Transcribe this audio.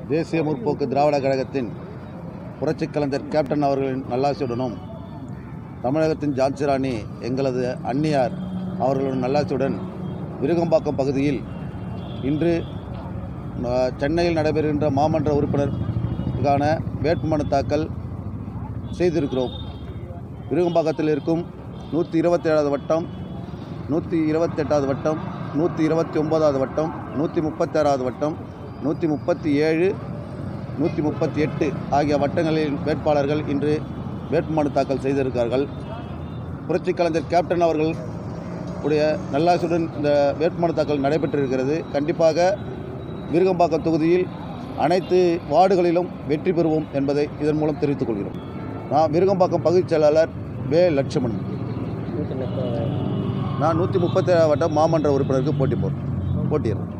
தேசிய முற்போக்கு திராவிட கழகத்தின் புரட்சிக் கலைஞர் கேப்டன் அவர்களின் நல்லாசியுடனும் தமிழகத்தின் ஜான்சி ராணி எங்களது அன்னியார் அவர்களின் நல்லாசியுடன் விருகம்பாக்கம் பகுதியில் இன்று அஹ், சென்னையில் நடைபெறுகின்ற மாமன்ற உறுப்பினருக்கான வேட்புமனு தாக்கல் செய்திருக்கிறோம் விருகம்பாக்கத்தில் இருக்கும் நூற்றி இருபத்தேழாவது வட்டம் நூற்றி இருபத்தெட்டாவது வட்டம் நூற்றி இருபத்தி ஒம்போதாவது வட்டம் நூற்றி முப்பத்தாறாவது வட்டம் நூற்றி முப்பத்தி ஏழு நூற்றி முப்பத்தி எட்டு ஆகிய வட்டங்களில் வேட்பாளர்கள் இன்று வேட்புமனு தாக்கல் செய்திருக்கிறார்கள் புரட்சிக் கலைஞர் கேப்டன் அவர்கள் உடைய நல்லாசியுடன் இந்த வேட்புமனு தாக்கல் நடைபெற்றிருக்கிறது கண்டிப்பாக விருகம்பாக்கம் தொகுதியில் அனைத்து வார்டுகளிலும் வெற்றி பெறுவோம் என்பதை இதன் மூலம் தெரிவித்துக் கொள்கிறோம் நான் விருகம்பாக்கம் பகுதிச் செயலாளர் வே லட்சுமணன் நான் நூற்றி முப்பத்தேழாம் வட்டம் மாமன்ற உறுப்பினருக்கு போட்டி போடுறேன் போட்டியிடுறேன்